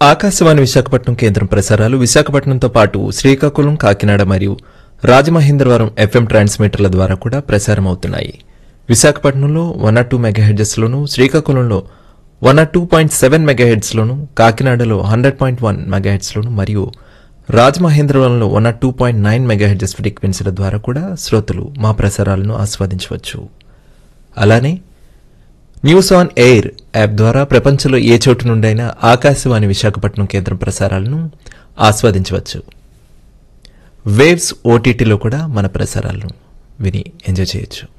ఆకాశవాణి విశాఖపట్నం కేంద్రం ప్రసారాలు విశాఖపట్నంతో పాటు శ్రీకాకుళం కాకినాడ మరియు రాజమహేంద్రవరం ఎఫ్ఎం ట్రాన్స్మిటర్ల ద్వారా కూడా ప్రసారం అవుతున్నాయి విశాఖపట్నంలో వన్ ఆర్ టూ మెగాహెడ్జెస్లోను శ్రీకాకుళంలో one R two point seven మెగాహెడ్స్లోను కాకినాడలో హండ్రెడ్ పాయింట్ వన్ మెగాహెడ్స్లోను మరియు రాజమహేంద్రవరంలో one R two point nine megahertz ఫ్రీక్వెన్సీల ద్వారా కూడా శ్రోతలు మా ప్రసారాలను ఆస్వాదించవచ్చు అలానే న్యూస్ ఆన్ ఎయిర్ యాప్ ద్వారా ప్రపంచంలో ఏ చోటు నుండైనా ఆకాశవాణి విశాఖపట్నం కేంద్రం ప్రసారాలను ఆస్వాదించవచ్చు వేవ్స్ ఓటీటీలో కూడా మన ప్రసారాలను విని ఎంజాయ్ చేయొచ్చు